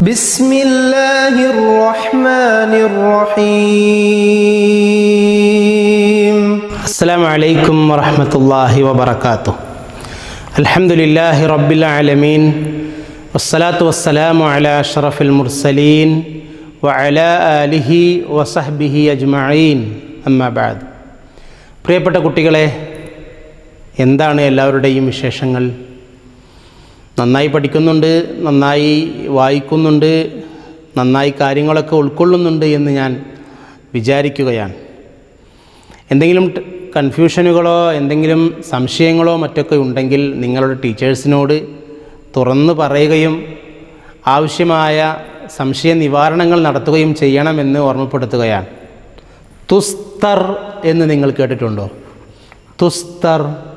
بسم الله الرحمن الرحيم السلام عليكم ورحمة الله وبركاته الحمد لله رب العالمين والصلاة والسلام على أشرف المرسلين وعلى آله وصحبه أجمعين أما بعد പ്രിയപ്പെട്ട കുട്ടികളെ എന്താണ് എല്ലാവരുടെയും വിശേഷങ്ങൾ നന്നായി പഠിക്കുന്നുണ്ട് നന്നായി വായിക്കുന്നുണ്ട് നന്നായി കാര്യങ്ങളൊക്കെ ഉൾക്കൊള്ളുന്നുണ്ട് എന്ന് ഞാൻ വിചാരിക്കുകയാണ് എന്തെങ്കിലും ട്- കൺഫ്യൂഷനുകളോ എന്തെങ്കിലും സംശയങ്ങളോ മറ്റൊക്കെ ഉണ്ടെങ്കിൽ നിങ്ങളുടെ ടീച്ചേഴ്സിനോട് തുറന്നു പറയുകയും ആവശ്യമായ സംശയ നിവാരണങ്ങൾ നടത്തുകയും ചെയ്യണമെന്ന് ഓർമ്മപ്പെടുത്തുകയാണ് തുസ്തർ എന്ന് നിങ്ങൾ കേട്ടിട്ടുണ്ടോ തുസ്തർ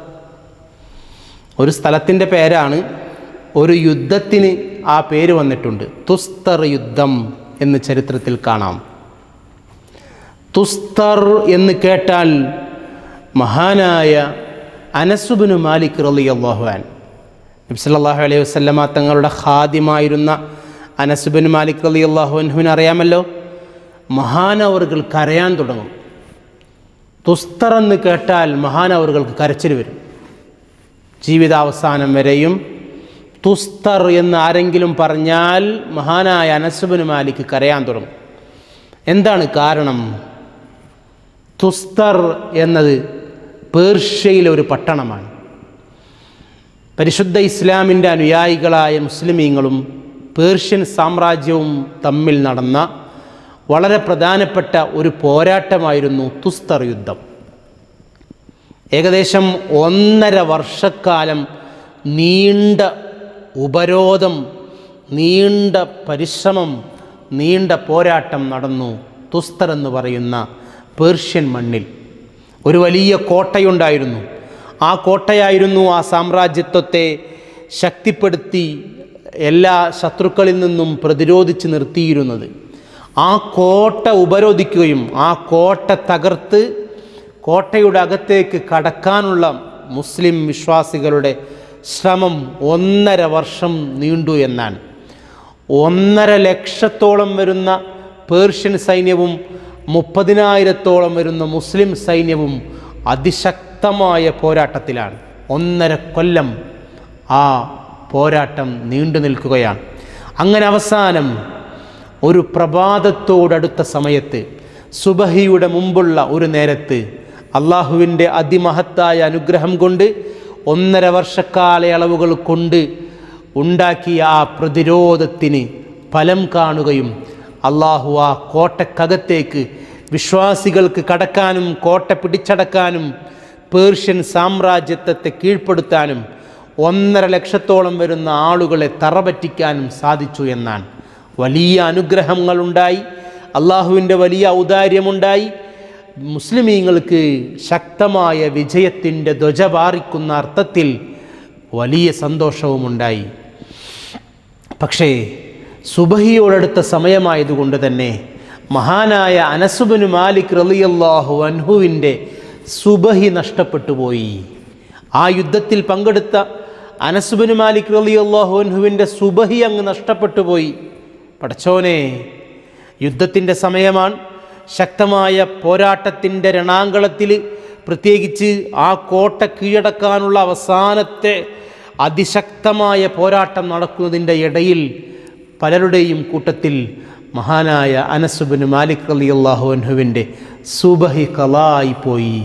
ഒരു സ്ഥലത്തിൻ്റെ പേരാണ് ഒരു യുദ്ധത്തിന് ആ പേര് വന്നിട്ടുണ്ട് തുസ്തർ യുദ്ധം എന്ന് ചരിത്രത്തിൽ കാണാം തുസ്തർ എന്ന് കേട്ടാൽ മഹാനായ അനസുബിന് മാലിക് റലിയല്ലാഹുവാൻ നബ്സല്ലാഹു അലൈഹി വസ്ലമ തങ്ങളുടെ ഖാദിമായിരുന്ന അനസുബിൻ മാലിക് റലി അള്ളാഹുവിന് അറിയാമല്ലോ മഹാനവറുകൾ കരയാൻ തുടങ്ങും തുസ്തർ എന്ന് കേട്ടാൽ മഹാനവറുകൾക്ക് കരച്ചിൽ വരും ജീവിതാവസാനം വരെയും തുസ്തർ എന്ന് ആരെങ്കിലും പറഞ്ഞാൽ മഹാനായ അനസുബിന് മാലിക്ക് കരയാൻ തുടങ്ങും എന്താണ് കാരണം തുസ്തർ എന്നത് പേർഷ്യയിലെ ഒരു പട്ടണമാണ് പരിശുദ്ധ ഇസ്ലാമിൻ്റെ അനുയായികളായ മുസ്ലിമീങ്ങളും പേർഷ്യൻ സാമ്രാജ്യവും തമ്മിൽ നടന്ന വളരെ പ്രധാനപ്പെട്ട ഒരു പോരാട്ടമായിരുന്നു തുസ്തർ യുദ്ധം ഏകദേശം ഒന്നര വർഷക്കാലം നീണ്ട ഉപരോധം നീണ്ട പരിശ്രമം നീണ്ട പോരാട്ടം നടന്നു തുസ്തർ എന്ന് പറയുന്ന പേർഷ്യൻ മണ്ണിൽ ഒരു വലിയ കോട്ടയുണ്ടായിരുന്നു ആ കോട്ടയായിരുന്നു ആ സാമ്രാജ്യത്വത്തെ ശക്തിപ്പെടുത്തി എല്ലാ ശത്രുക്കളിൽ നിന്നും പ്രതിരോധിച്ച് നിർത്തിയിരുന്നത് ആ കോട്ട ഉപരോധിക്കുകയും ആ കോട്ട തകർത്ത് കോട്ടയുടെ അകത്തേക്ക് കടക്കാനുള്ള മുസ്ലിം വിശ്വാസികളുടെ ശ്രമം ഒന്നര വർഷം നീണ്ടു എന്നാണ് ഒന്നര ലക്ഷത്തോളം വരുന്ന പേർഷ്യൻ സൈന്യവും മുപ്പതിനായിരത്തോളം വരുന്ന മുസ്ലിം സൈന്യവും അതിശക്തമായ പോരാട്ടത്തിലാണ് ഒന്നര കൊല്ലം ആ പോരാട്ടം നീണ്ടു നിൽക്കുകയാണ് അങ്ങനെ അവസാനം ഒരു പ്രഭാതത്തോടടുത്ത സമയത്ത് സുബഹിയുടെ മുമ്പുള്ള ഒരു നേരത്ത് അള്ളാഹുവിൻ്റെ അതിമഹത്തായ അനുഗ്രഹം കൊണ്ട് ഒന്നര വർഷക്കാലയളവുകൾ കൊണ്ട് ഉണ്ടാക്കിയ ആ പ്രതിരോധത്തിന് ഫലം കാണുകയും അള്ളാഹു ആ കോട്ടക്കകത്തേക്ക് വിശ്വാസികൾക്ക് കടക്കാനും കോട്ട പിടിച്ചടക്കാനും പേർഷ്യൻ സാമ്രാജ്യത്വത്തെ കീഴ്പ്പെടുത്താനും ഒന്നര ലക്ഷത്തോളം വരുന്ന ആളുകളെ തറപറ്റിക്കാനും സാധിച്ചു എന്നാണ് വലിയ അനുഗ്രഹങ്ങളുണ്ടായി അള്ളാഹുവിൻ്റെ വലിയ ഔദാര്യമുണ്ടായി മുസ്ലിമീങ്ങൾക്ക് ശക്തമായ വിജയത്തിൻ്റെ ധ്വജ പാറിക്കുന്ന അർത്ഥത്തിൽ വലിയ സന്തോഷവുമുണ്ടായി പക്ഷേ സുബഹിയോടടുത്ത സമയമായതുകൊണ്ട് തന്നെ മഹാനായ അനസുബിന് മാലിക് റലിയല്ലാഹു അൻഹുവിൻ്റെ സുബഹി നഷ്ടപ്പെട്ടു പോയി ആ യുദ്ധത്തിൽ പങ്കെടുത്ത അനസുബിന് മാലിക് റലിയല്ലാഹു അൻഹുവിൻ്റെ സുബഹി അങ്ങ് നഷ്ടപ്പെട്ടു പോയി പടച്ചോനെ യുദ്ധത്തിൻ്റെ സമയമാണ് ശക്തമായ പോരാട്ടത്തിൻ്റെ രണാങ്കളത്തിൽ പ്രത്യേകിച്ച് ആ കോട്ട കീഴടക്കാനുള്ള അവസാനത്തെ അതിശക്തമായ പോരാട്ടം നടക്കുന്നതിൻ്റെ ഇടയിൽ പലരുടെയും കൂട്ടത്തിൽ മഹാനായ അനസുബിന് മാലിക് അലി അള്ളാഹു അൻഹുവിൻ്റെ സുബഹി കലായിപ്പോയി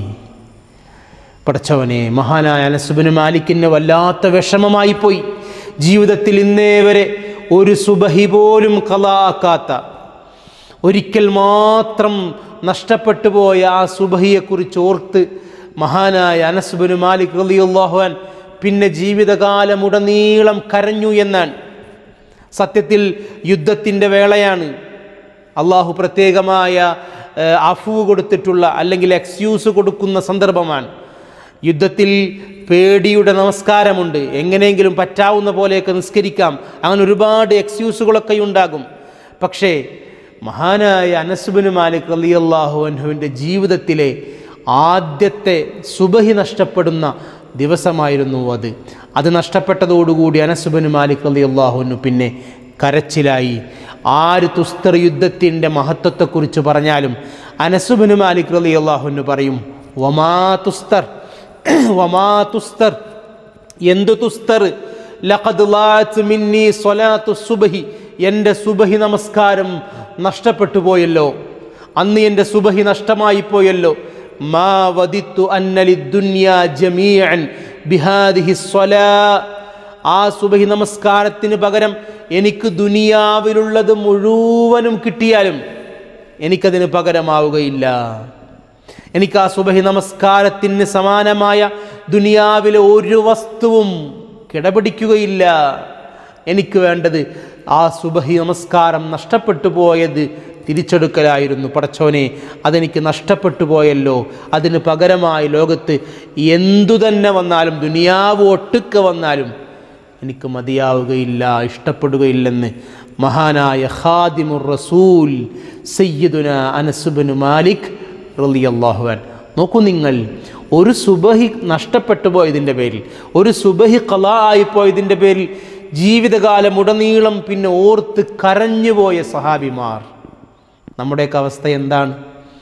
പടച്ചവനെ മഹാനായ അനസുബിന് മാലിക്കിന് വല്ലാത്ത വിഷമമായിപ്പോയി ജീവിതത്തിൽ ഇന്നേ വരെ ഒരു സുബഹി പോലും കലാക്കാത്ത ഒരിക്കൽ മാത്രം നഷ്ടപ്പെട്ടു പോയ ആ സുബഹിയെക്കുറിച്ച് ഓർത്ത് മഹാനായ അനസുബിന് മാലിക് റലിയുള്ളാഹുവാൻ പിന്നെ ജീവിതകാലമുടനീളം കരഞ്ഞു എന്നാണ് സത്യത്തിൽ യുദ്ധത്തിൻ്റെ വേളയാണ് അള്ളാഹു പ്രത്യേകമായ ഏഹ്, അഫുവ് കൊടുത്തിട്ടുള്ള അല്ലെങ്കിൽ എക്സ്ക്യൂസ് കൊടുക്കുന്ന സന്ദർഭമാണ് യുദ്ധത്തിൽ പേടിയുടെ നമസ്കാരമുണ്ട് എങ്ങനെയെങ്കിലും പറ്റാവുന്ന പോലെയൊക്കെ നിസ്കരിക്കാം അങ്ങനെ ഒരുപാട് എക്സ്ക്യൂസുകളൊക്കെ ഉണ്ടാകും പക്ഷേ മഹാനായ അനസുബിന് മാലിക് അലി അള്ളാഹു അൻഹുവിൻ്റെ ജീവിതത്തിലെ ആദ്യത്തെ സുബഹി നഷ്ടപ്പെടുന്ന ദിവസമായിരുന്നു അത് അത് നഷ്ടപ്പെട്ടതോടുകൂടി അനസുബിന് മാലിക് അലി അള്ളാഹുവിനു പിന്നെ കരച്ചിലായി ആര് തുസ്തർ യുദ്ധത്തിൻ്റെ മഹത്വത്തെക്കുറിച്ച് പറഞ്ഞാലും അനസുബിന് മാലിക് റലി അള്ളാഹുന് പറയും വമാ തുസ്തർ വമാ തുസ്തർ എന്തു തുസ്തർ ലഖദ് ലാഅത്ത് മിന്നി സ്വലാത്തു സുബഹി എൻ്റെ സുബഹി നമസ്കാരം നഷ്ടപ്പെട്ടു പോയല്ലോ അന്ന് എൻ്റെ സുബഹി നഷ്ടമായി പോയല്ലോ മാ വദിത്തു അന്നലി ദുനിയാ ജമീഅൻ ബിഹാദിഹി സ്വലാ ആ സുബഹി നമസ്കാരത്തിന് പകരം എനിക്ക് ദുനിയാവിലുള്ളത് മുഴുവനും കിട്ടിയാലും എനിക്കതിന് പകരമാവുകയില്ല എനിക്ക് ആ സുബഹി നമസ്കാരത്തിന് സമാനമായ ദുനിയാവിലെ ഒരു വസ്തുവും കിടപിടിക്കുകയില്ല എനിക്ക് വേണ്ടത് ആ സുബഹി നമസ്കാരം നഷ്ടപ്പെട്ടു പോയത് തിരിച്ചെടുക്കലായിരുന്നു പടച്ചോനെ അതെനിക്ക് നഷ്ടപ്പെട്ടു പോയല്ലോ അതിന് പകരമായി ലോകത്ത് എന്തു തന്നെ വന്നാലും ദുനിയാവ് ഒട്ടുക്ക വന്നാലും എനിക്ക് മതിയാവുകയില്ല ഇഷ്ടപ്പെടുകയില്ലെന്ന് മഹാനായ ഖാദിമുർ റസൂൽ സയ്യിദുന അനസുബിന് മാലിക് റളിയല്ലാഹുവൻ നോക്കൂ നിങ്ങൾ ഒരു സുബഹി നഷ്ടപ്പെട്ടു പോയതിൻ്റെ പേരിൽ ഒരു സുബഹി കലാ ആയിപ്പോയതിൻ്റെ പേരിൽ ജീവിതകാലം ഉടനീളം പിന്നെ ഓർത്ത് കരഞ്ഞുപോയ സഹാബിമാർ നമ്മുടെയൊക്കെ അവസ്ഥ എന്താണ്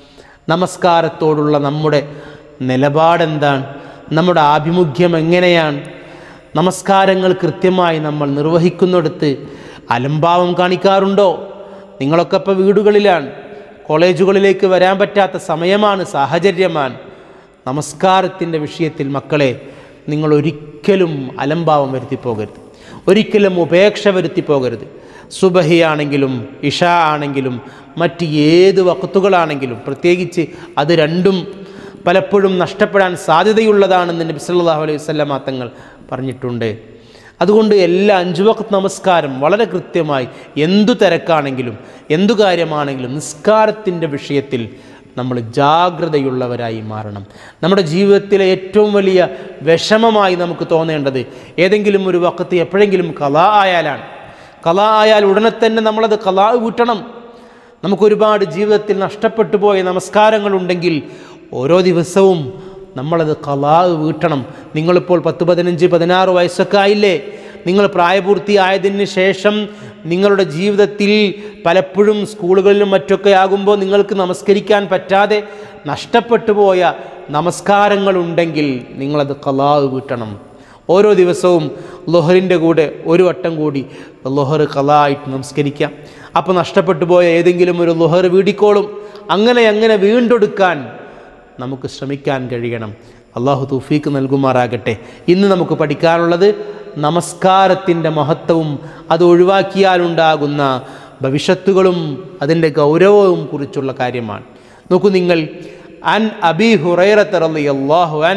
നമസ്കാരത്തോടുള്ള നമ്മുടെ നിലപാടെന്താണ് നമ്മുടെ ആഭിമുഖ്യം എങ്ങനെയാണ് നമസ്കാരങ്ങൾ കൃത്യമായി നമ്മൾ നിർവഹിക്കുന്നിടത്ത് അലംഭാവം കാണിക്കാറുണ്ടോ നിങ്ങളൊക്കെ ഇപ്പോൾ വീടുകളിലാണ് കോളേജുകളിലേക്ക് വരാൻ പറ്റാത്ത സമയമാണ് സാഹചര്യമാണ് നമസ്കാരത്തിൻ്റെ വിഷയത്തിൽ മക്കളെ നിങ്ങൾ ഒരിക്കലും അലംഭാവം വരുത്തി പോകരുത് ഒരിക്കലും ഉപേക്ഷ വരുത്തി പോകരുത് സുബഹി ആണെങ്കിലും ഇഷ ആണെങ്കിലും മറ്റ് ഏത് വക്കത്തുകളാണെങ്കിലും പ്രത്യേകിച്ച് അത് രണ്ടും പലപ്പോഴും നഷ്ടപ്പെടാൻ സാധ്യതയുള്ളതാണെന്ന് നബി സല്ലല്ലാഹു അലൈഹി വസല്ലമ തങ്ങൾ പറഞ്ഞിട്ടുണ്ട് അതുകൊണ്ട് എല്ലാ അഞ്ചു വക്ത് നമസ്കാരം വളരെ കൃത്യമായി എന്തു തിരക്കാണെങ്കിലും എന്തു കാര്യമാണെങ്കിലും നിസ്കാരത്തിൻ്റെ വിഷയത്തിൽ നമ്മൾ ജാഗ്രതയുള്ളവരായി മാറണം നമ്മുടെ ജീവിതത്തിലെ ഏറ്റവും വലിയ വിഷമമായി നമുക്ക് തോന്നേണ്ടത് ഏതെങ്കിലും ഒരു വക്കത്ത് എപ്പോഴെങ്കിലും കലാ ആയാലാണ് കലാ ആയാൽ ഉടനെ തന്നെ നമ്മളത് കലാ വീട്ടണം നമുക്കൊരുപാട് ജീവിതത്തിൽ നഷ്ടപ്പെട്ടു പോയ നമസ്കാരങ്ങളുണ്ടെങ്കിൽ ഓരോ ദിവസവും നമ്മളത് കലാ വീട്ടണം നിങ്ങളിപ്പോൾ പത്ത് പതിനഞ്ച് പതിനാറ് വയസ്സൊക്കെ ആയില്ലേ നിങ്ങൾ പ്രായപൂർത്തിയായതിന് ശേഷം നിങ്ങളുടെ ജീവിതത്തിൽ പലപ്പോഴും സ്കൂളുകളിലും മറ്റൊക്കെ ആകുമ്പോൾ നിങ്ങൾക്ക് നമസ്കരിക്കാൻ പറ്റാതെ നഷ്ടപ്പെട്ടു പോയ നമസ്കാരങ്ങളുണ്ടെങ്കിൽ നിങ്ങളത് കലാ വീട്ടണം ഓരോ ദിവസവും ലൊഹറിൻ്റെ കൂടെ ഒരു വട്ടം കൂടി ലൊഹർ കലാ ആയിട്ട് നമസ്കരിക്കാം അപ്പോൾ നഷ്ടപ്പെട്ടു പോയ ഏതെങ്കിലും ഒരു ലൊഹർ വീടിക്കോളും അങ്ങനെ അങ്ങനെ വീണ്ടെടുക്കാൻ നമുക്ക് ശ്രമിക്കാൻ കഴിയണം അള്ളാഹു തൗഫീക്ക് നൽകുമാറാകട്ടെ ഇന്ന് നമുക്ക് പഠിക്കാനുള്ളത് നമസ്കാരത്തിൻ്റെ മഹത്വവും അത് ഒഴിവാക്കിയാലുണ്ടാകുന്ന ഭവിഷ്യത്തുകളും അതിൻ്റെ ഗൗരവവും കുറിച്ചുള്ള കാര്യമാണ് നോക്കൂ നിങ്ങൾ അൻ അബി ഹുറൈറത്ത് റളിയല്ലാഹു അൻ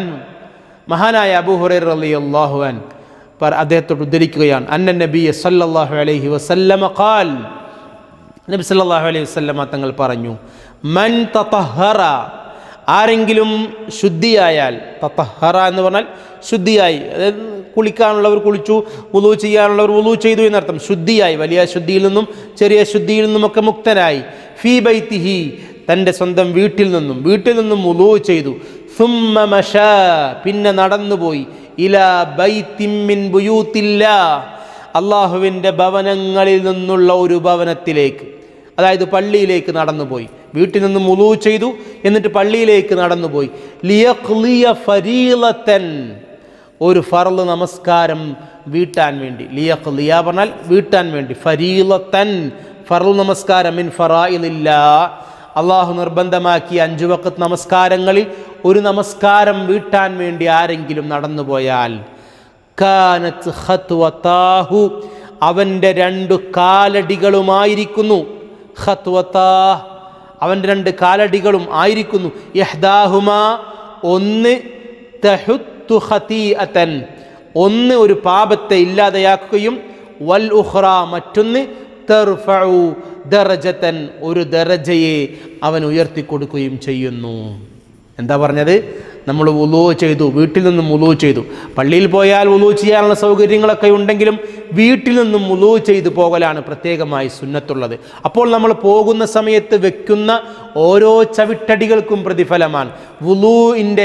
മഹാനായ അബു ഹുറൈറ റളിയല്ലാഹു അൻ പറ അദ്ദേഹത്തോട് ഉദ്ധരിക്കുകയാണ് അന്ന നബി സല്ലല്ലാഹു അലൈഹി വസല്ലമ ഖാൽ നബി സല്ലല്ലാഹു അലൈഹി വസല്ലമ തങ്ങൾ പറഞ്ഞു മൻ തതഹറ ആരെങ്കിലും ശുദ്ധിയായാൽ തത്തഹറ എന്ന് പറഞ്ഞാൽ ശുദ്ധിയായി അതായത് കുളിക്കാനുള്ളവർ കുളിച്ചു വുളു ചെയ്യാനുള്ളവർ വുളു ചെയ്തു എന്നർത്ഥം ശുദ്ധിയായി വലിയ ശുദ്ധിയിൽ നിന്നും ചെറിയ ശുദ്ധിയിൽ നിന്നുമൊക്കെ മുക്തനായി ഫീ ബൈത്തിഹി തൻ്റെ സ്വന്തം വീട്ടിൽ നിന്നും വീട്ടിൽ നിന്നും വുളു ചെയ്തു സുമ്മ മഷ പിന്നെ നടന്നുപോയി ഇല ബൈത്തിമ്മിൻ ബുയൂത്തില്ല അള്ളാഹുവിൻ്റെ ഭവനങ്ങളിൽ നിന്നുള്ള ഒരു ഭവനത്തിലേക്ക് അതായത് പള്ളിയിലേക്ക് നടന്നുപോയി വീട്ടിൽ നിന്ന് മുളു ചെയ്തു എന്നിട്ട് പള്ളിയിലേക്ക് നടന്നുപോയി ലിയഖ്ലിയ ഫരീലത്തൻ ഒരു ഫർള് നമസ്കാരം വീട്ടാൻ വേണ്ടി ലിയഖ്ലിയ പറഞ്ഞാൽ വീട്ടാൻ വേണ്ടി ഫരീലത്തൻ ഫർള് നമസ്കാരം മിൻ ഫറായിലില്ല അള്ളാഹു നിർബന്ധമാക്കിയ അഞ്ചു വക്കത്ത് നമസ്കാരങ്ങളിൽ ഒരു നമസ്കാരം വീട്ടാൻ വേണ്ടി ആരെങ്കിലും നടന്നുപോയാൽ കാനത്ത് ഖത്വതാഹു അവൻ്റെ രണ്ടു കാലടികളുമായിരിക്കുന്നു ഖത്വത്താ അവൻ്റെ രണ്ട് കാലടികളും ആയിരിക്കുന്നു യഹ്ദാഹുമ ഒന്ന് തഹുത്തു ഖതീഅതൻ ഒന്ന് ഒരു പാപത്തെ ഇല്ലാതെയാക്കുകയും വൽ ഉഖ്റ മറ്റൊന്ന് തർഫഉ ദറജതൻ ഒരു ദറജയെ അവൻ ഉയർത്തിക്കൊടുക്കുകയും ചെയ്യുന്നു എന്താ പറഞ്ഞത് നമ്മൾ ഉലു ചെയ്തു വീട്ടിൽ നിന്നും ഉലു ചെയ്തു പള്ളിയിൽ പോയാൽ ഉലു ചെയ്യാനുള്ള സൗകര്യങ്ങളൊക്കെ ഉണ്ടെങ്കിലും വീട്ടിൽ നിന്നും ഉലു ചെയ്തു പോകലാണ് പ്രത്യേകമായി സുന്നത്തുള്ളത് അപ്പോൾ നമ്മൾ പോകുന്ന സമയത്ത് വെക്കുന്ന ഓരോ ചവിട്ടടികൾക്കും പ്രതിഫലമാണ് വുലൂഇൻ്റെ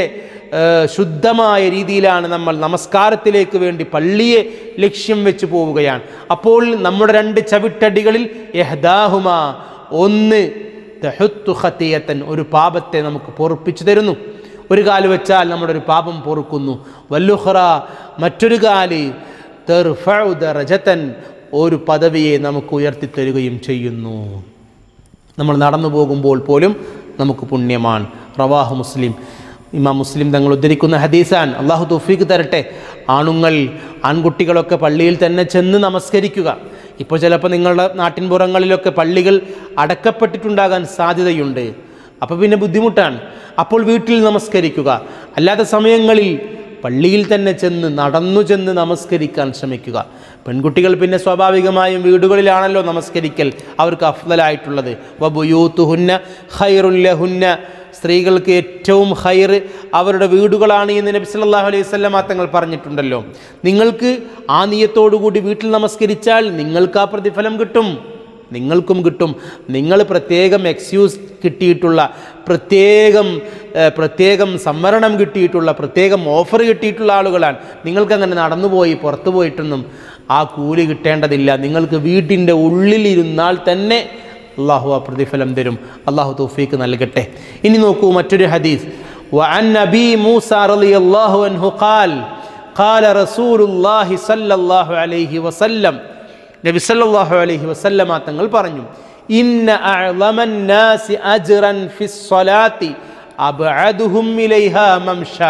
ഏഹ്, ശുദ്ധമായ രീതിയിലാണ് നമ്മൾ നമസ്കാരത്തിലേക്ക് വേണ്ടി പള്ളിയെ ലക്ഷ്യം വെച്ച് പോവുകയാണ് അപ്പോൾ നമ്മുടെ രണ്ട് ചവിട്ടടികളിൽ യഹ്ദാഹുമ ഒന്ന് തഹുത്തു ഖത്തിയത്തൻ ഒരു പാപത്തെ നമുക്ക് പൊറുപ്പിച്ചു തരുന്നു ഒരു കാല് വെച്ചാൽ നമ്മുടെ ഒരു പാപം പൊറുക്കുന്നു വല്ലുഹ്റ മറ്റൊരു കാല് തെർഫഉ ദറജത്തൻ ഒരു പദവിയെ നമുക്ക് ഉയർത്തിത്തരുകയും ചെയ്യുന്നു നമ്മൾ നടന്നു പോകുമ്പോൾ പോലും നമുക്ക് പുണ്യമാണ് റവാഹു മുസ്ലിം ഇമാം മുസ്ലിം തങ്ങൾ ഉദ്ധരിക്കുന്ന ഹദീസാൻ അള്ളാഹു തൗഫീക്ക് തരട്ടെ ആണുങ്ങൾ ആൺകുട്ടികളൊക്കെ പള്ളിയിൽ തന്നെ ചെന്ന് നമസ്കരിക്കുക ഇപ്പോൾ ചിലപ്പോൾ നിങ്ങളുടെ നാട്ടിൻപുറങ്ങളിലൊക്കെ പള്ളികൾ അടക്കപ്പെട്ടിട്ടുണ്ടാകാൻ സാധ്യതയുണ്ട് അപ്പോൾ പിന്നെ ബുദ്ധിമുട്ടാണ് അപ്പോൾ വീട്ടിൽ നമസ്കരിക്കുക അല്ലാത്ത സമയങ്ങളിൽ പള്ളിയിൽ തന്നെ ചെന്ന് നടന്നു ചെന്ന് നമസ്കരിക്കാൻ ശ്രമിക്കുക പെൺകുട്ടികൾ പിന്നെ സ്വാഭാവികമായും വീടുകളിലാണല്ലോ നമസ്കരിക്കൽ അവർക്ക് അഫ്ദലായിട്ടുള്ളത് വബുയൂത്തുഹുന്ന ഹൈറുല്ലഹുന്ന സ്ത്രീകൾക്ക് ഏറ്റവും ഹൈർ അവരുടെ വീടുകളാണ് എന്ന് നബി സല്ലല്ലാഹു അലൈഹി വസല്ലമ തങ്ങൾ പറഞ്ഞിട്ടുണ്ടല്ലോ നിങ്ങൾക്ക് ആ നിയത്തോടുകൂടി വീട്ടിൽ നമസ്കരിച്ചാൽ നിങ്ങൾക്ക് ആ പ്രതിഫലം കിട്ടും നിങ്ങൾക്കും കിട്ടും നിങ്ങൾ പ്രത്യേകം എക്സ്ക്യൂസ് കിട്ടിയിട്ടുള്ള പ്രത്യേകം ഏഹ്, പ്രത്യേകം സംവരണം കിട്ടിയിട്ടുള്ള പ്രത്യേകം ഓഫർ കിട്ടിയിട്ടുള്ള ആളുകളാണ് നിങ്ങൾക്കങ്ങനെ നടന്നുപോയി പുറത്തു പോയിട്ടൊന്നും ആ കൂലി കിട്ടേണ്ടതില്ല നിങ്ങൾക്ക് വീട്ടിൻ്റെ ഉള്ളിലിരുന്നാൽ തന്നെ അള്ളാഹു ആ പ്രതിഫലം തരും അള്ളാഹു തൗഫീക്ക് നൽകട്ടെ ഇനി നോക്കൂ മറ്റൊരു ഹദീസ് وعن أبي موسى رضي الله عنه قال قال رسول الله صلى الله عليه وسلم നബി സല്ലല്ലാഹു അലൈഹി വസല്ലമ തങ്ങൾ പറഞ്ഞു ഇന്ന അഅ്ളമൻ നാസി അജ്റൻ ഫിസ് സ്വലാത്തി അബ്അദുഹും ഇലൈഹാ മംഷാ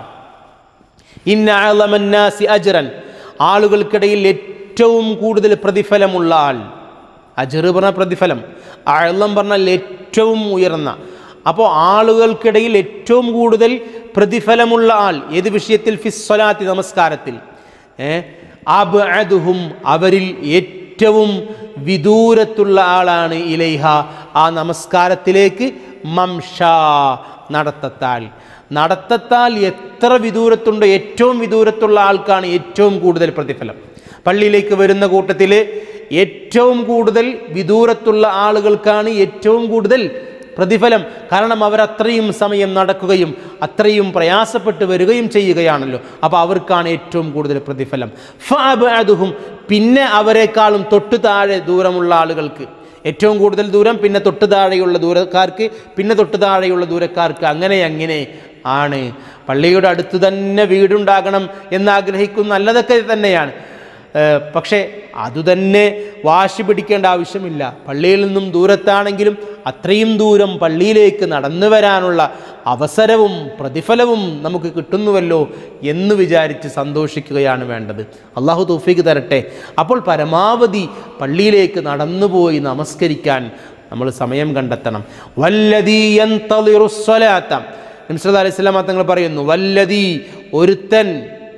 ഇന്ന അഅ്ളമൻ നാസി അജ്റൻ ആളുകൾക്കിടയിൽ ഏറ്റവും കൂടുതൽ പ്രതിഫലമുള്ള ആൾ അജ്റ് പറഞ്ഞ പ്രതിഫലം അഴലം പറഞ്ഞാൽ ഏറ്റവും ഉയർന്ന അപ്പോൾ ആളുകൾക്കിടയിൽ ഏറ്റവും കൂടുതൽ പ്രതിഫലമുള്ള ആൾ ഏത് വിഷയത്തിൽ ഫിസ്വലാത്തി നമസ്കാരത്തിൽ ഏ അബ്അദുഹും അവരിൽ ഏറ്റവും വിദൂരത്തുള്ള ആളാണ് ഇലൈഹ ആ നമസ്കാരത്തിലേക്ക് മംഷ നടത്തത്താൽ നടത്തത്താൽ എത്ര വിദൂരത്തുണ്ടോ ഏറ്റവും വിദൂരത്തുള്ള ആൾക്കാണ് ഏറ്റവും കൂടുതൽ പ്രതിഫലം പള്ളിയിലേക്ക് വരുന്ന കൂട്ടത്തിൽ ഏറ്റവും കൂടുതൽ വിദൂരത്തുള്ള ആളുകൾക്കാണ് ഏറ്റവും കൂടുതൽ പ്രതിഫലം കാരണം അവരത്രയും സമയം നടക്കുകയും അത്രയും പ്രയാസപ്പെട്ട് വരികയും ചെയ്യുകയാണല്ലോ അപ്പോൾ അവർക്കാണ് ഏറ്റവും കൂടുതൽ പ്രതിഫലം ഫഅബ്അദുഹും പിന്നെ അവരെക്കാളും തൊട്ടു താഴെ ദൂരമുള്ള ആളുകൾക്ക് ഏറ്റവും കൂടുതൽ ദൂരം പിന്നെ തൊട്ടു താഴെയുള്ള ദൂരക്കാർക്ക് പിന്നെ തൊട്ടു താഴെയുള്ള ദൂരക്കാർക്ക് അങ്ങനെ അങ്ങനെ ആണ് പള്ളിയുടെ അടുത്ത് തന്നെ വീടുണ്ടാകണം എന്നാഗ്രഹിക്കുന്ന നല്ലതൊക്കെ തന്നെയാണ് ഏഹ് പക്ഷേ അതുതന്നെ വാശി പിടിക്കേണ്ട ആവശ്യമില്ല പള്ളിയിൽ നിന്നും ദൂരത്താണെങ്കിലും അത്രയും ദൂരം പള്ളിയിലേക്ക് നടന്നു വരാനുള്ള അവസരവും പ്രതിഫലവും നമുക്ക് കിട്ടുന്നുവല്ലോ എന്ന് വിചാരിച്ച് സന്തോഷിക്കുകയാണ് വേണ്ടത് അള്ളാഹു തൗഫീക്ക് തരട്ടെ അപ്പോൾ പരമാവധി പള്ളിയിലേക്ക് നടന്നുപോയി നമസ്കരിക്കാൻ നമ്മൾ സമയം കണ്ടെത്തണം വല്ലതീ യന്തളിറുസ്വലാത്ത നബി അലൈഹി സ്വലാം തങ്ങൾ പറയുന്നു വല്ലതീ ഒരുത്തൻ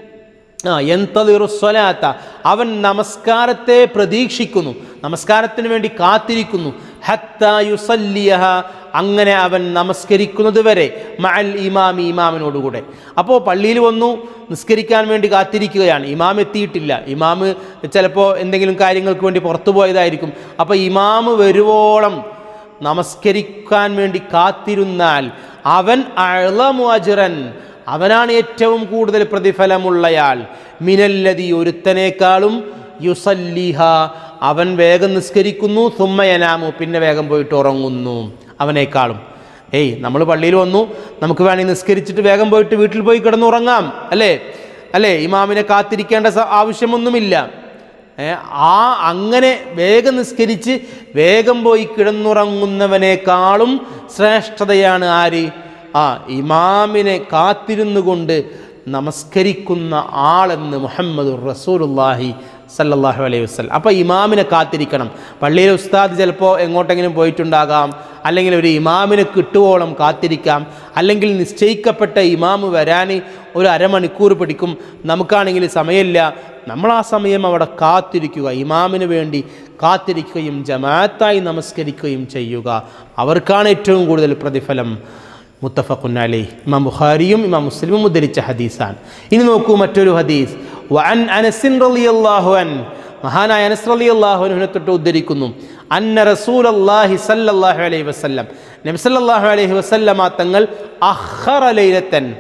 ആ യന്തളിറുസ്വലാത്ത അവൻ നമസ്കാരത്തെ പ്രതീക്ഷിക്കുന്നു നമസ്കാരത്തിന് വേണ്ടി കാത്തിരിക്കുന്നു ഹത്താ യുസല്ലിയഹ അങ്ങനെ അവൻ നമസ്കരിക്കുന്നത് വരെ മഅൽ ഇമാമി ഇമാമിനോടുകൂടെ അപ്പോൾ പള്ളിയിൽ വന്നു നിസ്കരിക്കാൻ വേണ്ടി കാത്തിരിക്കുകയാണ് ഇമാം എത്തിയിട്ടില്ല ഇമാം ചിലപ്പോൾ എന്തെങ്കിലും കാര്യങ്ങൾക്ക് വേണ്ടി പുറത്തു പോയതായിരിക്കും അപ്പോൾ ഇമാം വരുവോളം നമസ്കരിക്കാൻ വേണ്ടി കാത്തിരുന്നാൽ അവൻ അഴലമു അജ്റൻ അവനാണ് ഏറ്റവും കൂടുതൽ പ്രതിഫലമുള്ളയാൾ മിനല്ലതി ഒരുത്തനേക്കാളും യുസല്ലിഹ അവൻ വേഗം നിസ്കരിക്കുന്നു സുമ്മയനാമു പിന്നെ വേഗം പോയിട്ട് ഉറങ്ങുന്നു അവനേക്കാളും ഏയ് നമ്മൾ പള്ളിയിൽ വന്നു നമുക്ക് വേണമെങ്കിൽ നിസ്കരിച്ചിട്ട് വേഗം പോയിട്ട് വീട്ടിൽ പോയി കിടന്നുറങ്ങാം അല്ലേ അല്ലേ ഇമാമിനെ കാത്തിരിക്കേണ്ട സ- ആവശ്യമൊന്നുമില്ല ഏ, ആ അങ്ങനെ വേഗം നിസ്കരിച്ച് വേഗം പോയി കിടന്നുറങ്ങുന്നവനേക്കാളും ശ്രേഷ്ഠതയാണ് ആര് ആ ഇമാമിനെ കാത്തിരുന്നു കൊണ്ട് നമസ്കരിക്കുന്ന ആളെന്ന് മുഹമ്മദ് റസൂലുല്ലാഹി സല്ലല്ലാഹു അലൈഹി വസല്ലം അപ്പോൾ ഇമാമിനെ കാത്തിരിക്കണം പള്ളിയിലെ ഉസ്താദ് ചിലപ്പോൾ എങ്ങോട്ടെങ്കിലും പോയിട്ടുണ്ടാകാം അല്ലെങ്കിൽ ഒരു ഇമാമിനെ കിട്ടുവോളം കാത്തിരിക്കാം അല്ലെങ്കിൽ നിശ്ചയിക്കപ്പെട്ട ഇമാമ് വരാൻ ഒരു അരമണിക്കൂർ പിടിക്കും നമുക്കാണെങ്കിൽ സമയമില്ല നമ്മൾ ആ സമയം അവിടെ കാത്തിരിക്കുക ഇമാമിന് വേണ്ടി കാത്തിരിക്കുകയും ജമാഅത്തായി നമസ്കരിക്കുകയും ചെയ്യുക അവർക്കാണ് ഏറ്റവും കൂടുതൽ പ്രതിഫലം മുത്തഫഖുൻ അലൈ ഇമാം ബുഖാരിയും ഇമാം മുസ്ലിമും ഉദ്ധരിച്ച ഹദീസാണ് ഇനി നോക്കൂ മറ്റൊരു ഹദീസ് വഅൻ അനസിൻ റളിയല്ലാഹു അൻ മഹാനായ അനസ് റളിയല്ലാഹു അൻഹുവിനെ തൊട്ട് ഉദ്ധരിക്കുന്നു അന്ന റസൂലല്ലാഹി സല്ലല്ലാഹു അലൈഹി വസല്ലം നബി സല്ലല്ലാഹു അലൈഹി വസല്ലമ തങ്ങൾ അഖറ ലൈലത്തൻ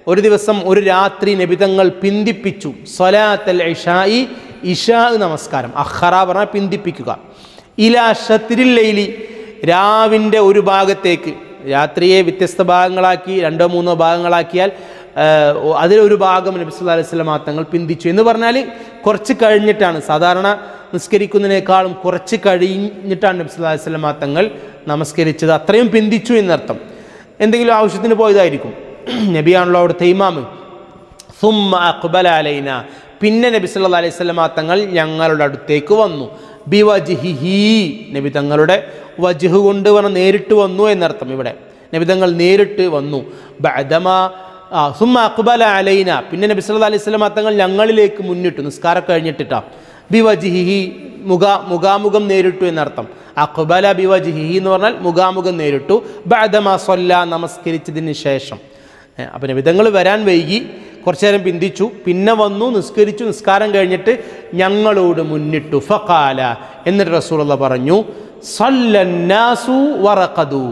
ഒരു ദിവസം ഒരു രാത്രി നബിതങ്ങൾ പിന്തിപ്പിച്ചു സ്വലാത്തൽ ഇഷായി ഇഷാ നമസ്കാരം അഹ്റ പറഞ്ഞാൽ പിന്തിപ്പിക്കുക ഇലാ ഷത്തിരിൽ ലൈലി രാവിൻ്റെ ഒരു ഭാഗത്തേക്ക് രാത്രിയെ വ്യത്യസ്ത ഭാഗങ്ങളാക്കി രണ്ടോ മൂന്നോ ഭാഗങ്ങളാക്കിയാൽ ആഹ്, അതിലൊരു ഭാഗം നബി സല്ലല്ലാഹു അലൈഹി വസല്ലം തങ്ങൾ പിന്തിച്ചു എന്ന് പറഞ്ഞാൽ കുറച്ച് കഴിഞ്ഞിട്ടാണ് സാധാരണ നിസ്കരിക്കുന്നതിനേക്കാളും കുറച്ച് കഴിഞ്ഞിട്ടാണ് നബി സല്ലല്ലാഹു അലൈഹി വസല്ലം തങ്ങൾ നമസ്കരിച്ചത് അത്രയും പിന്തിച്ചു എന്നർത്ഥം എന്തെങ്കിലും ആവശ്യത്തിന് പോയതായിരിക്കും നബിയാണല്ലോ അവിടുത്തെ ഇമാമ് സുമ്മ അക്ബല അലൈന പിന്നെ നബി സല്ലല്ലാഹു അലൈഹി വസല്ലം തങ്ങൾ ഞങ്ങളുടെ അടുത്തേക്ക് വന്നു ബിവജ്ഹിഹി നബി തങ്ങളുടെ വജ്ഹ് കൊണ്ട് വന്ന് നേരിട്ട് വന്നു എന്നർത്ഥം ഇവിടെ നബി തങ്ങൾ നേരിട്ട് വന്നു ബഅദമ ആ സുമ്മ അക്ബല അലൈന പിന്നെ നബി സല്ലല്ലാഹു അലൈഹി വസല്ലം തങ്ങൾ ഞങ്ങളിലേക്ക് മുന്നിട്ടു നിസ്കാരം കഴിഞ്ഞിട്ടിട്ടാ ബിവജ്ഹിഹി മുഖ മുഖാമുഖം നേരിട്ടു എന്നർത്ഥം അക്ബല ബിവജ്ഹിഹി എന്ന് പറഞ്ഞാൽ മുഖാമുഖം നേരിട്ടു ബഅദമ സൊല്ല നമസ്കരിച്ചതിന് ശേഷം അപ്പം വിധങ്ങൾ വരാൻ വൈകി കുറച്ചു നേരം പിന്തിച്ചു പിന്നെ വന്നു നിസ്കരിച്ചു നിസ്കാരം കഴിഞ്ഞിട്ട് ഞങ്ങളോട് മുന്നിട്ടു ഫക്കാല എന്നിട്ട് റസൂലുള്ള പറഞ്ഞു സല്ലന്നാസു വറക്കതു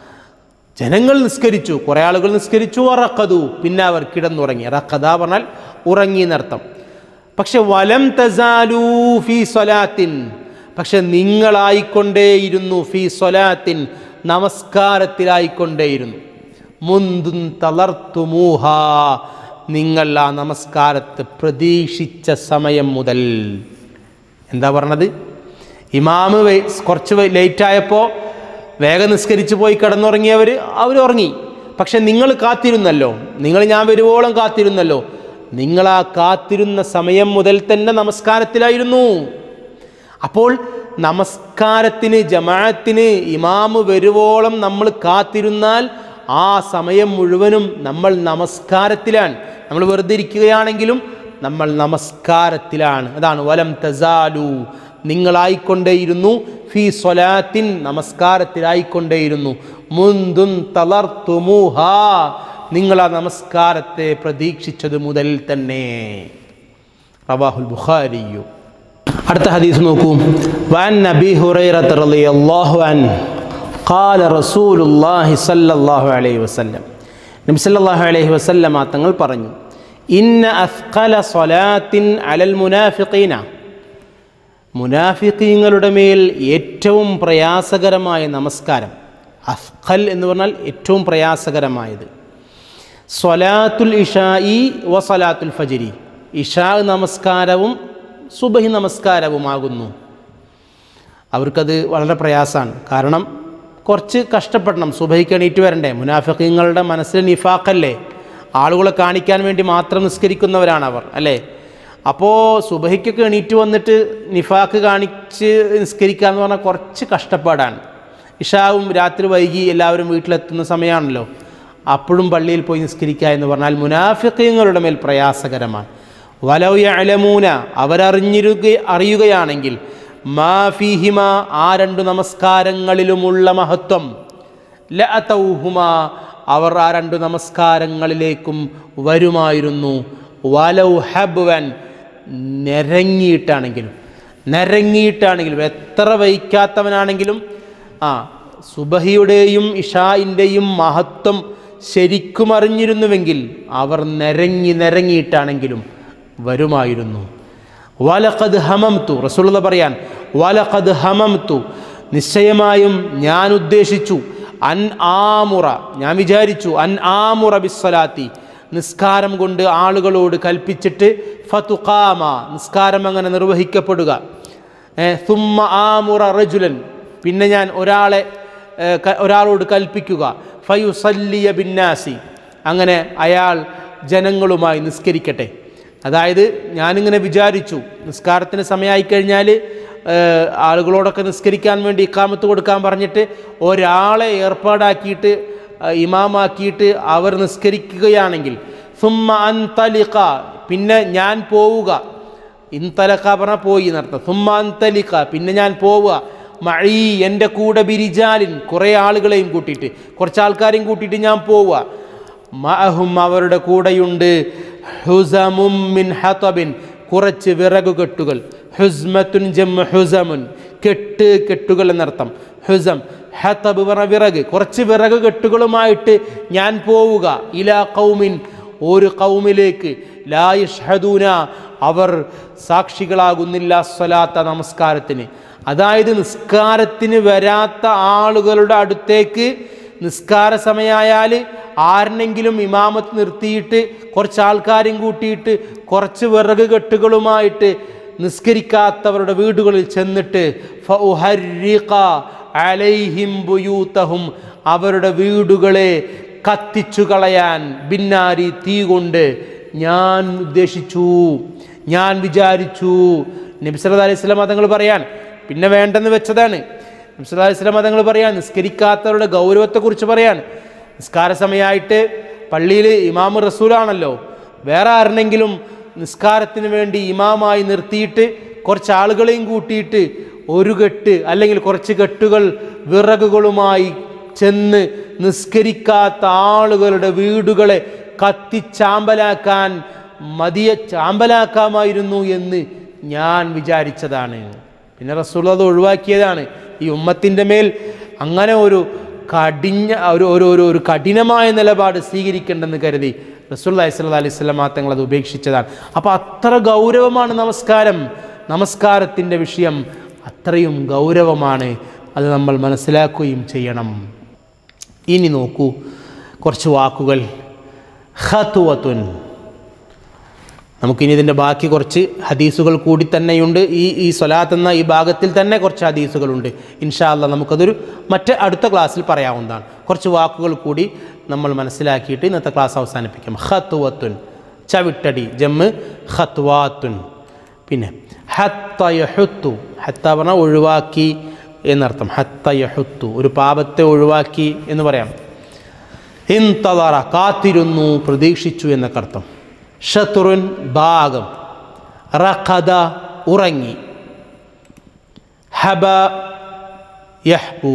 ജനങ്ങൾ നിസ്കരിച്ചു കുറേ ആളുകൾ നിസ്കരിച്ചു വറക്കതു പിന്നെ അവർ കിടന്നുറങ്ങി റക്കത പറഞ്ഞാൽ ഉറങ്ങി എന്നർത്ഥം പക്ഷെ വലം തസാലൂ ഫി സ്വലാത്തിൻ പക്ഷെ നിങ്ങളായിക്കൊണ്ടേയിരുന്നു ഫി സ്വലാത്തിൻ നമസ്കാരത്തിലായിക്കൊണ്ടേയിരുന്നു മുന്തും തളർത്തുമൂഹ നിങ്ങൾ ആ നമസ്കാരത്തെ പ്രതീക്ഷിച്ച സമയം മുതൽ എന്താ പറഞ്ഞത് ഇമാമ് വൈ- കുറച്ച് വൈ- ലേറ്റായപ്പോൾ വേഗം നിസ്കരിച്ച് പോയി കിടന്നുറങ്ങിയവർ അവർ ഉറങ്ങി പക്ഷെ നിങ്ങൾ കാത്തിരുന്നല്ലോ നിങ്ങൾ ഞാൻ വരുവോളം കാത്തിരുന്നല്ലോ നിങ്ങൾ ആ കാത്തിരുന്ന സമയം മുതൽ തന്നെ നമസ്കാരത്തിലായിരുന്നു അപ്പോൾ നമസ്കാരത്തിന് ജമാഅത്തിന് ഇമാമ് വരുവോളം നമ്മൾ കാത്തിരുന്നാൽ ആ സമയം മുഴുവനും നമ്മൾ നമസ്കാരത്തിലാണ് നമ്മൾ വെറുതെ ഇരിക്കുകയാണെങ്കിലും നമ്മൾ നമസ്കാരത്തിലാണ് അതാണ് വലം തസാലു നിങ്ങളായിക്കൊണ്ടേയിരുന്നു ഫി സ്വലാത്തിൻ നമസ്കാരത്തിലായിക്കൊണ്ടേയിരുന്നു മുന്തും തളർത്തുമുഹ നിങ്ങൾ ആ നമസ്കാരത്തെ പ്രതീക്ഷിച്ചത് മുതൽ തന്നെ റവാഹുൽ ബുഖാരിയു അടുത്ത ഹദീസ് നോക്കൂ വൻ നബി ഹുറൈറത്ത് റളിയല്ലാഹു അൻഹു قال رسول الله صلى الله عليه وسلم നബി സല്ലല്ലാഹു അലൈഹി വസല്ലം തങ്ങൾ പറഞ്ഞു ഇന്ന അസ്ഖല സ്വലാത്തിൻ അലൽ മുനാഫിഖീന മുനാഫിഖീങ്ങളുടെ മേൽ ഏറ്റവും പ്രയാസകരമായ നമസ്കാരം അസ്ഖൽ എന്ന് പറഞ്ഞാൽ ഏറ്റവും പ്രയാസകരമായത് സ്വലാത്തുൽ ഇഷായി വ സ്വലാത്തുൽ ഫജരി ഇഷാ നമസ്കാരവും സുബഹി നമസ്കാരവുമാകുന്നു അവർക്കത് വളരെ പ്രയാസമാണ് കാരണം കുറച്ച് കഷ്ടപ്പെടണം സുബഹിക്ക് എണീറ്റ് വരണ്ടേ മുനാഫിഖീങ്ങളുടെ മനസ്സിൽ നിഫാഖല്ലേ ആളുകളെ കാണിക്കാൻ വേണ്ടി മാത്രം നിസ്കരിക്കുന്നവരാണ് അവർ അല്ലേ അപ്പോൾ സുബഹിക്കൊക്കെ എണീറ്റ് വന്നിട്ട് നിഫാക്ക് കാണിച്ച് നിസ്കരിക്കുക എന്ന് പറഞ്ഞാൽ കുറച്ച് കഷ്ടപ്പാടാണ് ഇഷാവും രാത്രി വൈകി എല്ലാവരും വീട്ടിലെത്തുന്ന സമയമാണല്ലോ അപ്പോഴും പള്ളിയിൽ പോയി നിസ്കരിക്കുക എന്ന് പറഞ്ഞാൽ മുനാഫിഖീങ്ങളുടെ മേൽ പ്രയാസകരമാണ് വലൗ യഅലമൂന അവരറിഞ്ഞിരുക അറിയുകയാണെങ്കിൽ മാ ഫീഹിമ ആ രണ്ടു നമസ്കാരങ്ങളിലുമുള്ള മഹത്വം ലഅതൗഹുമ അവർ ആ രണ്ടു നമസ്കാരങ്ങളിലേക്കും വരുമായിരുന്നു വലൗ ഹബ്വൻ നിരങ്ങിയിട്ടാണെങ്കിലും നിരങ്ങിയിട്ടാണെങ്കിലും എത്ര വഹിക്കാത്തവനാണെങ്കിലും ആ സുബഹിയുടെയും ഇഷായിൻ്റെയും മഹത്വം ശരിക്കും അറിഞ്ഞിരുന്നുവെങ്കിൽ അവർ നിരങ്ങി നിരങ്ങിയിട്ടാണെങ്കിലും വരുമായിരുന്നു വലഖദ് ഹമംതു റസൂലുള്ള പറയാൻ വലഖദ് ഹമംതു നിശ്ചയമായും ഞാൻ ഉദ്ദേശിച്ചു അൻ ആമുറ ഞാൻ വിചാരിച്ചു അൻ ആമുറ ബിസ്സലാത്തി നിസ്കാരം കൊണ്ട് ആളുകളോട് കൽപ്പിച്ചിട്ട് ഫതുഖാമ നിസ്കാരം അങ്ങനെ നിർവഹിക്കപ്പെടുക ഏ, സുമ്മ ആമുറ റജുലൻ പിന്നെ ഞാൻ ഒരാളെ ഏ, ക- ഒരാളോട് കൽപ്പിക്കുക ഫയുസല്ലിയ ബിന്നാസി അങ്ങനെ അയാൾ ജനങ്ങളുമായി നിസ്കരിക്കട്ടെ അതായത് ഞാനിങ്ങനെ വിചാരിച്ചു നിസ്കാരത്തിന് സമയമായി കഴിഞ്ഞാൽ ആളുകളോടൊക്കെ നിസ്കരിക്കാൻ വേണ്ടി ഇക്കാമത്ത് കൊടുക്കാൻ പറഞ്ഞിട്ട് ഒരാളെ ഏർപ്പാടാക്കിയിട്ട് ആ, ഇമാമാക്കിയിട്ട് അവർ നിസ്കരിക്കുകയാണെങ്കിൽ സുമ്മ അൻതലിഖ പിന്നെ ഞാൻ പോവുക ഇൻതലക്ക പറഞ്ഞാൽ പോയി എന്നർത്ഥം സുമ്മ അൻതലിഖ പിന്നെ ഞാൻ പോവുക മഴീ എൻ്റെ കൂടെ ബിരിജാലിൻ കുറേ ആളുകളെയും കൂട്ടിയിട്ട് കുറച്ച് ആൾക്കാരെയും കൂട്ടിയിട്ട് ഞാൻ പോവുക മഅഹും അവരുടെ കൂടെയുണ്ട് ഹുസമും മിൻ ഹതബിൻ കുറച്ച് വിറകു കെട്ടുകൾ ഹുസ്മത്തുൻ ജം ഹുസമുൻ കെട്ട് കെട്ടുകൾ എന്നർത്ഥം ഹുസം ഹതബ് പറഞ്ഞ വിറക് കുറച്ച് വിറക് കെട്ടുകളുമായിട്ട് ഞാൻ പോവുക ഇലാ കൗമിൻ ഒരു കൗമിലേക്ക് ലായിഷ്ഹദൂന അവർ സാക്ഷികളാകുന്നില്ല സ്വലാത്ത നമസ്കാരത്തിന് അതായത് നിസ്കാരത്തിന് വരാത്ത ആളുകളുടെ അടുത്തേക്ക് നിസ്കാര സമയമായാൽ ആരിനെങ്കിലും ഇമാമത്ത് നിർത്തിയിട്ട് കുറച്ച് ആൾക്കാരും കൂട്ടിയിട്ട് കുറച്ച് വിറക് കെട്ടുകളുമായിട്ട് നിസ്കരിക്കാത്തവരുടെ വീടുകളിൽ ചെന്നിട്ട് ഫഉഹർരിഖ അലൈഹിം ബുയൂത്തഹും അവരുടെ വീടുകളെ കത്തിച്ചു കളയാൻ ബിന്നാരി തീ കൊണ്ട് ഞാൻ ഉദ്ദേശിച്ചു ഞാൻ വിചാരിച്ചു നബിസല്ലാ അലൈഹി സ്വലാം തങ്ങൾ പറയാൻ പിന്നെ വേണ്ടെന്ന് വെച്ചതാണ് നബിസല്ലാ അലൈഹി സ്വലാം തങ്ങൾ പറയാൻ നിസ്കരിക്കാത്തവരുടെ ഗൗരവത്തെക്കുറിച്ച് പറയാൻ നിസ്കാര സമയമായിട്ട് പള്ളിയിൽ ഇമാമ് റസൂലാണല്ലോ വേറെ ആരെങ്കിലും നിസ്കാരത്തിന് വേണ്ടി ഇമാമായി നിർത്തിയിട്ട് കുറച്ച് ആളുകളെയും കൂട്ടിയിട്ട് ഒരു കെട്ട് അല്ലെങ്കിൽ കുറച്ച് കെട്ടുകൾ വിറകുകളുമായി ചെന്ന് നിസ്കരിക്കാത്ത ആളുകളുടെ വീടുകളെ കത്തിച്ചാമ്പലാക്കാൻ മതിയെ ചാമ്പലാക്കാമായിരുന്നു എന്ന് ഞാൻ വിചാരിച്ചതാണ് പിന്നെ റസൂൽ അത് ഒഴിവാക്കിയതാണ് ഈ ഉമ്മത്തിൻ്റെ മേൽ അങ്ങനെ ഒരു കടിഞ്ഞ ഒരു ഒരു ഒരു ഒരു കഠിനമായ നിലപാട് സ്വീകരിക്കേണ്ടെന്ന് കരുതി റസൂൽ അലൈഹി അലൈഹി സ്വലാം തങ്ങൾ അത് ഉപേക്ഷിച്ചതാണ് അപ്പോൾ അത്ര ഗൗരവമാണ് നമസ്കാരം നമസ്കാരത്തിൻ്റെ വിഷയം അത്രയും ഗൗരവമാണ് അത് നമ്മൾ മനസ്സിലാക്കുകയും ചെയ്യണം ഇനി നോക്കൂ കുറച്ച് വാക്കുകൾ ഹത്തുവത്തുൻ നമുക്കിനി ഇതിൻ്റെ ബാക്കി കുറച്ച് ഹദീസുകൾ കൂടി തന്നെയുണ്ട് ഈ ഈ സ്വലാത്ത് എന്ന ഈ ഭാഗത്തിൽ തന്നെ കുറച്ച് ഹദീസുകളുണ്ട് ഇൻഷാ അല്ല നമുക്കതൊരു മറ്റ് അടുത്ത ക്ലാസ്സിൽ പറയാവുന്നതാണ് കുറച്ച് വാക്കുകൾ കൂടി നമ്മൾ മനസ്സിലാക്കിയിട്ട് ഇന്നത്തെ ക്ലാസ് അവസാനിപ്പിക്കാം ഹത്തുവത്തുൻ ചവിട്ടടി ജമ്മ് ഹത്വാത്തുൻ പിന്നെ ഹത്തയഹുത്തു ഹത്ത പറഞ്ഞാൽ ഒഴിവാക്കി എന്നർത്ഥം ഹത്തയഹുത്തു ഒരു പാപത്തെ ഒഴിവാക്കി എന്ന് പറയാം ഇൻതളറ കാത്തിരുന്നു പ്രതീക്ഷിച്ചു എന്നൊക്കെ അർത്ഥം ഷത്തുറുൻ ഭാഗം റഖദ ഉറങ്ങി ഹബ യഹ്ബു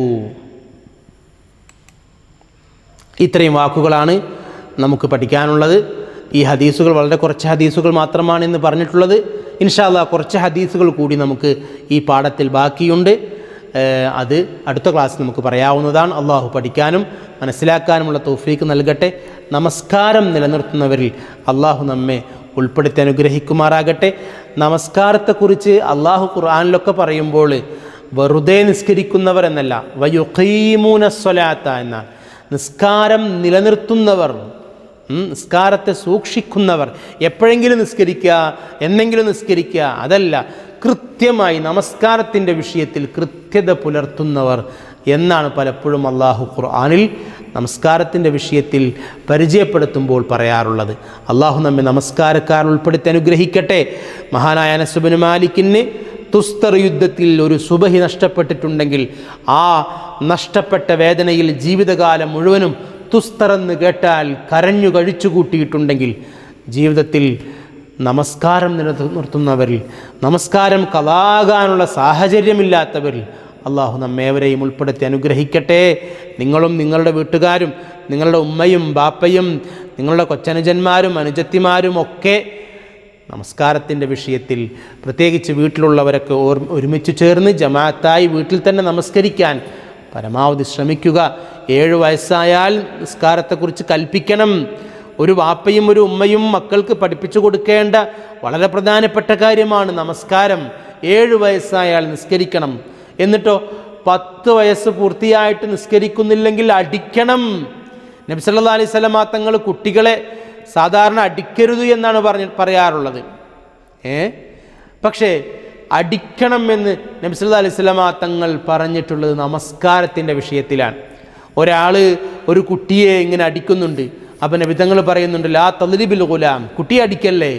ഇത്രയും വാക്കുകളാണ് നമുക്ക് പഠിക്കാനുള്ളത് ഈ ഹദീസുകൾ വളരെ കുറച്ച് ഹദീസുകൾ മാത്രമാണ് ഇന്ന് പറഞ്ഞിട്ടുള്ളത് ഇൻഷാല്ല കുറച്ച് ഹദീസുകൾ കൂടി നമുക്ക് ഈ പാഠത്തിൽ ബാക്കിയുണ്ട് ഏഹ് അത് അടുത്ത ക്ലാസ്സിൽ നമുക്ക് പറയാവുന്നതാണ് അള്ളാഹു പഠിക്കാനും മനസ്സിലാക്കാനുമുള്ള തൗഫീക്ക് നൽകട്ടെ നമസ്കാരം നിലനിർത്തുന്നവരിൽ അള്ളാഹു നമ്മെ ഉൾപ്പെടുത്തി അനുഗ്രഹിക്കുമാറാകട്ടെ നമസ്കാരത്തെക്കുറിച്ച് അള്ളാഹു ഖുർആാനിലൊക്കെ പറയുമ്പോൾ വെറുതെ നിസ്കരിക്കുന്നവർ എന്നല്ല വയുഖീമൂന സ്വലാത്ത എന്നാണ് നിസ്കാരം നിലനിർത്തുന്നവർ ഉം, നിസ്കാരത്തെ സൂക്ഷിക്കുന്നവർ എപ്പോഴെങ്കിലും നിസ്കരിക്കുക എന്നെങ്കിലും നിസ്കരിക്കുക അതല്ല കൃത്യമായി നമസ്കാരത്തിൻ്റെ വിഷയത്തിൽ കൃത്യത പുലർത്തുന്നവർ എന്നാണ് പലപ്പോഴും അള്ളാഹു ഖുർആാനിൽ നമസ്കാരത്തിൻ്റെ വിഷയത്തിൽ പരിചയപ്പെടുത്തുമ്പോൾ പറയാറുള്ളത് അള്ളാഹു നമ്മെ നമസ്കാരക്കാർ ഉൾപ്പെടുത്തി അനുഗ്രഹിക്കട്ടെ മഹാനായ അനസുബിന് മാലിക്കിന് തുസ്തർ യുദ്ധത്തിൽ ഒരു സുബഹി നഷ്ടപ്പെട്ടിട്ടുണ്ടെങ്കിൽ ആ നഷ്ടപ്പെട്ട വേദനയിൽ ജീവിതകാലം മുഴുവനും തുസ്തറെന്ന് കേട്ടാൽ കരഞ്ഞു കഴിച്ചു കൂട്ടിയിട്ടുണ്ടെങ്കിൽ ജീവിതത്തിൽ നമസ്കാരം നിലനിർത്തുന്നവരിൽ നമസ്കാരം കലാകാനുള്ള സാഹചര്യമില്ലാത്തവരിൽ അള്ളാഹു നമ്മേവരെയും ഉൾപ്പെടുത്തി അനുഗ്രഹിക്കട്ടെ നിങ്ങളും നിങ്ങളുടെ വീട്ടുകാരും നിങ്ങളുടെ ഉമ്മയും ബാപ്പയും നിങ്ങളുടെ കൊച്ചനുജന്മാരും അനുജത്തിമാരും ഒക്കെ നമസ്കാരത്തിൻ്റെ വിഷയത്തിൽ പ്രത്യേകിച്ച് വീട്ടിലുള്ളവരൊക്കെ ഓർ ഒരുമിച്ച് ചേർന്ന് ജമാഅത്തായി വീട്ടിൽ തന്നെ നമസ്കരിക്കാൻ പരമാവധി ശ്രമിക്കുക ഏഴ് വയസ്സായാൽ നിസ്കാരത്തെക്കുറിച്ച് കൽപ്പിക്കണം ഒരു വാപ്പയും ഒരു ഉമ്മയും മക്കൾക്ക് പഠിപ്പിച്ചു കൊടുക്കേണ്ട വളരെ പ്രധാനപ്പെട്ട കാര്യമാണ് നമസ്കാരം ഏഴ് വയസ്സായാൽ നിസ്കരിക്കണം എന്നിട്ടോ പത്ത് വയസ്സ് പൂർത്തിയായിട്ട് നിസ്കരിക്കുന്നില്ലെങ്കിൽ അടിക്കണം നബ്സല്ലാ അലൈഹി സ്വലമാ തങ്ങൾ കുട്ടികളെ സാധാരണ അടിക്കരുത് എന്നാണ് പറഞ്ഞ് പറയാറുള്ളത് ഏ പക്ഷേ അടിക്കണം എന്ന് നബ്സല്ലാ അലൈഹി സ്വലമാ തങ്ങൾ പറഞ്ഞിട്ടുള്ളത് നമസ്കാരത്തിൻ്റെ വിഷയത്തിലാണ് ഒരാൾ ഒരു കുട്ടിയെ ഇങ്ങനെ അടിക്കുന്നുണ്ട് അപ്പം നബിതങ്ങൾ പറയുന്നുണ്ട് ലാ തലിബിൽ ഗുലാം കുട്ടിയെ അടിക്കല്ലേ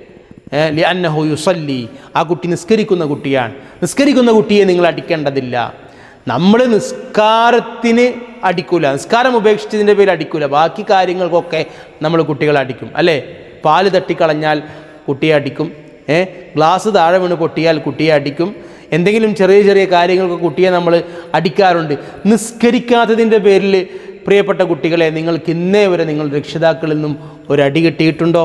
ഏ, ലിഅന്നഹു യുസല്ലി ആ കുട്ടി നിസ്കരിക്കുന്ന കുട്ടിയാണ് നിസ്കരിക്കുന്ന കുട്ടിയെ നിങ്ങൾ അടിക്കേണ്ടതില്ല നമ്മൾ നിസ്കാരത്തിന് അടിക്കൂല നിസ്കാരം ഉപേക്ഷിച്ചതിൻ്റെ പേര് അടിക്കൂല ബാക്കി കാര്യങ്ങൾക്കൊക്കെ നമ്മൾ കുട്ടികളെ അടിക്കും അല്ലേ പാല് തട്ടിക്കളഞ്ഞാൽ കുട്ടിയെ അടിക്കും ഏ ഗ്ലാസ് താഴെ വീണ് പൊട്ടിയാൽ കുട്ടിയെ അടിക്കും എന്തെങ്കിലും ചെറിയ ചെറിയ കാര്യങ്ങൾക്ക് കുട്ടിയെ നമ്മൾ അടിക്കാറുണ്ട് നിസ്കരിക്കാത്തതിൻ്റെ പേരിൽ പ്രിയപ്പെട്ട കുട്ടികളെ നിങ്ങൾക്ക് ഇന്നേ വരെ നിങ്ങൾ രക്ഷിതാക്കളിൽ നിന്നും ഒരു അടി കിട്ടിയിട്ടുണ്ടോ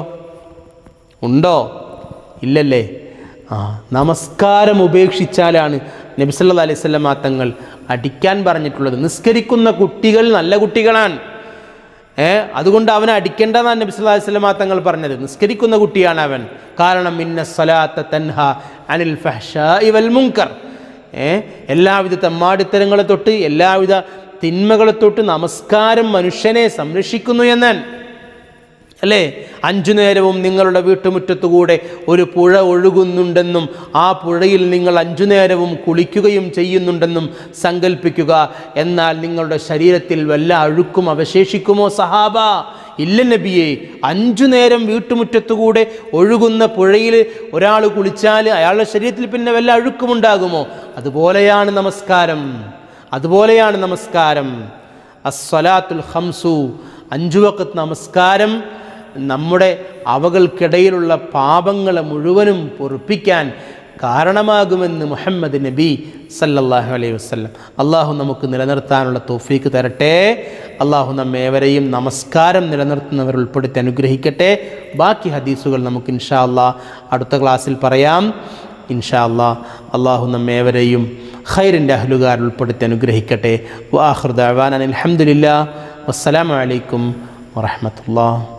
ഉണ്ടോ ഇല്ലല്ലേ ആ നമസ്കാരം ഉപേക്ഷിച്ചാലാണ് നബിസല്ലാ അലൈഹി സ്വലം തങ്ങൾ അടിക്കാൻ പറഞ്ഞിട്ടുള്ളത് നിസ്കരിക്കുന്ന കുട്ടികൾ നല്ല കുട്ടികളാണ് ഏ അതുകൊണ്ട് അവനെ അടിക്കേണ്ടെന്നാണ് നബി സല്ലല്ലാഹു അലൈഹി വസല്ലമ തങ്ങൾ പറഞ്ഞത് നിസ്കരിക്കുന്ന കുട്ടിയാണ് അവൻ കാരണം ഇന്ന സ്വലാത്ത തൻഹ അനിൽ ഫഹ്ശാഇ വൽ മുങ്കർ ഏ എല്ലാവിധ തെമ്മാടിത്തരങ്ങളെ തൊട്ട് എല്ലാവിധ തിന്മകളെ തൊട്ട് നമസ്കാരം മനുഷ്യനെ സംരക്ഷിക്കുന്നു എന്നാൻ അല്ലേ അഞ്ചു നേരവും നിങ്ങളുടെ വീട്ടുമുറ്റത്തുകൂടെ ഒരു പുഴ ഒഴുകുന്നുണ്ടെന്നും ആ പുഴയിൽ നിങ്ങൾ അഞ്ചു നേരവും കുളിക്കുകയും ചെയ്യുന്നുണ്ടെന്നും സങ്കല്പിക്കുക എന്നാൽ നിങ്ങളുടെ ശരീരത്തിൽ വല്ല അഴുക്കും അവശേഷിക്കുമോ സഹാബ ഇല്ല നബിയെ അഞ്ചു നേരം വീട്ടുമുറ്റത്തുകൂടെ ഒഴുകുന്ന പുഴയിൽ ഒരാൾ കുളിച്ചാൽ അയാളുടെ ശരീരത്തിൽ പിന്നെ വല്ല അഴുക്കുമുണ്ടാകുമോ അതുപോലെയാണ് നമസ്കാരം അതുപോലെയാണ് നമസ്കാരം അസ്വലാത്തുൽ ഹംസു അഞ്ചു വക്കത്ത് നമസ്കാരം നമ്മുടെ അവകൾക്കിടയിലുള്ള പാപങ്ങളെ മുഴുവനും പൊറുപ്പിക്കാൻ കാരണമാകുമെന്ന് മുഹമ്മദ് നബി സല്ലല്ലാഹു അലൈഹി വസല്ലം അള്ളാഹു നമുക്ക് നിലനിർത്താനുള്ള തോഫീക്ക് തരട്ടെ അള്ളാഹു നമ്മേവരെയും നമസ്കാരം നിലനിർത്തുന്നവർ ഉൾപ്പെടുത്തി അനുഗ്രഹിക്കട്ടെ ബാക്കി ഹദീസുകൾ നമുക്ക് ഇൻഷാ അള്ളാ അടുത്ത ക്ലാസ്സിൽ പറയാം ഇൻഷാ അള്ളാ അള്ളാഹു നമ്മേവരെയും ഖൈറിൻ്റെ അഹ്ലുകാർ ഉൾപ്പെടുത്തി അനുഗ്രഹിക്കട്ടെ വാഹൃദാൻ അലഹമുല്ല വസ്സലാമലൈക്കും വറഹമത്തുള്ള